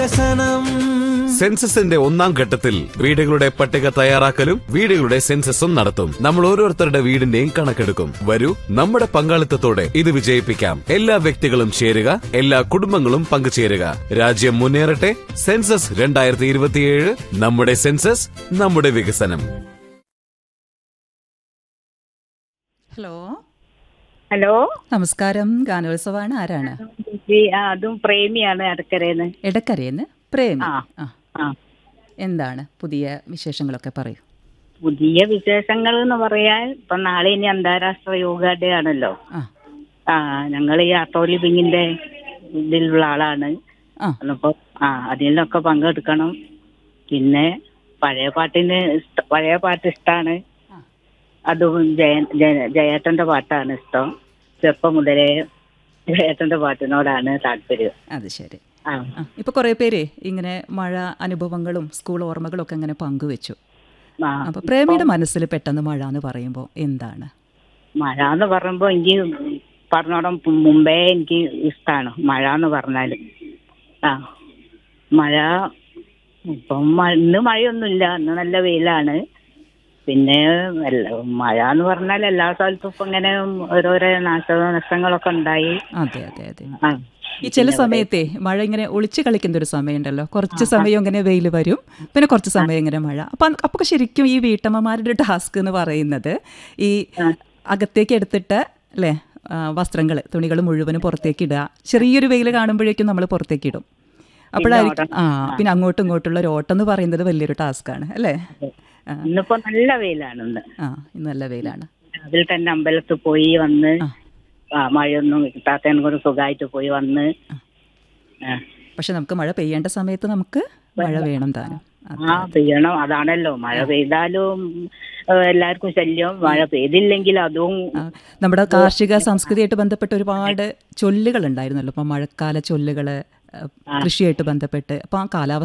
വികസനം സെൻസസിന്റെ ഒന്നാം ഘട്ടത്തിൽ വീടുകളുടെ പട്ടിക തയ്യാറാക്കലും വീടുകളുടെ സെൻസസും നടത്തും നമ്മൾ ഓരോരുത്തരുടെ വീടിന്റെയും കണക്കെടുക്കും വരൂ നമ്മുടെ പങ്കാളിത്തത്തോടെ ഇത് വിജയിപ്പിക്കാം എല്ലാ വ്യക്തികളും ചേരുക എല്ലാ കുടുംബങ്ങളും പങ്കുചേരുക രാജ്യം മുന്നേറട്ടെ സെൻസസ് രണ്ടായിരത്തി ഇരുപത്തിയേഴ് നമ്മുടെ സെൻസസ് നമ്മുടെ വികസനം ഹലോ ഹലോ നമസ്കാരം ഗാനോത്സവമാണ് ആരാണ് ഈ, ആ, അതും പ്രേമിയാണ് അടക്കരേന്ന് എടക്കരയെന്ന് പ്രേമി ആ. ആ ആ എന്താണ് പുതിയ വിശേഷങ്ങളൊക്കെ പറയൂ പുതിയ വിശേഷങ്ങൾ എന്ന് പറയാൻ ഇപ്പൊ നാളെ ഇനി അന്താരാഷ്ട്ര യോഗ ഡേ ആണല്ലോ ആ ആ ഞങ്ങൾ ഈ ആട്ടോ ലിവിങ്ങിന്റെ ഇതിലുള്ള ആളാണ് ആ അപ്പൊ ആ അതിലൊക്കെ പങ്കെടുക്കണം പിന്നെ പഴയ പാട്ടിന് ഇഷ്ട പഴയ പാട്ട് ഇഷ്ടമാണ് അതും ജയ ജയ- ജയേട്ടന്റെ പാട്ടാണ് ഇഷ്ടം ചെറുപ്പം മുതലേ ജയേട്ടന്റെ പാട്ടിനോടാണ് താല്പര്യം അത് ശരി ആ ആ ഇപ്പൊ കുറേ പേര് ഇങ്ങനെ മഴ അനുഭവങ്ങളും സ്കൂൾ ഓർമ്മകളും ഒക്കെ അങ്ങനെ പങ്കുവെച്ചു ആ അപ്പൊ പ്രേമിയുടെ മനസ്സിൽ പെട്ടെന്ന് മഴ എന്ന് പറയുമ്പോൾ എന്താണ് മഴ എന്ന് പറയുമ്പോ എനിക്ക് പറഞ്ഞോടം മുമ്പേ എനിക്ക് ഇഷ്ടമാണ് മഴ എന്ന് പറഞ്ഞാല് ആ മഴ ഇപ്പം മ- ഇന്ന് മഴയൊന്നുമില്ല ഇന്ന് നല്ല വെയിലാണ് പിന്നെ എല്ലാ- മഴ എന്ന് പറഞ്ഞാൽ എല്ലാ സ്ഥലത്തും ഇപ്പൊ ഇങ്ങനെ ഓരോരോ നാശനഷ്ടങ്ങളൊക്കെ ഉണ്ടായി അതെ അതെ അതെ ആ ഈ ചില സമയത്തെ മഴ ഇങ്ങനെ ഒളിച്ചു കളിക്കുന്ന ഒരു സമയമുണ്ടല്ലോ കുറച്ച് സമയം ഇങ്ങനെ വെയിൽ വരും പിന്നെ കുറച്ച് സമയം ഇങ്ങനെ മഴ അപ്പം അപ്പോൾ ശരിക്കും ഈ വീട്ടമ്മമാരുടെ ടാസ്ക് എന്ന് പറയുന്നത് ഈ അകത്തേക്ക് എടുത്തിട്ട് അല്ലേ വസ്ത്രങ്ങൾ തുണികൾ മുഴുവനും പുറത്തേക്ക് ഇടുക ചെറിയൊരു വെയിൽ കാണുമ്പോഴേക്കും നമ്മൾ പുറത്തേക്ക് ഇടും അപ്പോഴായിരിക്കും ആ പിന്നെ അങ്ങോട്ടും ഇങ്ങോട്ടുള്ള ഒരു ഓട്ടം എന്ന് പറയുന്നത് വലിയൊരു ടാസ്ക്കാണ് അല്ലേ ആ ഇന്നിപ്പോ നല്ല വെയിലാണ് ഇന്ന് ആ ഇന്ന് നല്ല വെയിലാണ് അതിൽ തന്നെ അമ്പലത്തിൽ പോയി വന്ന് ആ മഴയൊന്നും കിട്ടാത്തതിനെ കൊണ്ട് സുഖമായിട്ട് പോയി വന്ന് ആ പക്ഷെ നമുക്ക് മഴ പെയ്യേണ്ട സമയത്ത് നമുക്ക് മഴ വേണം താനും അത് ആ പെയ്യണം അതാണല്ലോ മഴ പെയ്താലും ഏഹ്, എല്ലാവർക്കും ശല്യം മഴ പെയ്തില്ലെങ്കിൽ അതും ആ, നമ്മുടെ കാർഷിക സംസ്കൃതിയായിട്ട് ബന്ധപ്പെട്ട് ഒരുപാട് ചൊല്ലുകൾ ഉണ്ടായിരുന്നല്ലോ ഇപ്പം മഴക്കാല ചൊല്ലുകൾ കൃഷിയായിട്ട് ബന്ധപ്പെട്ട് അപ്പോൾ ആ കാലാവസ്ഥ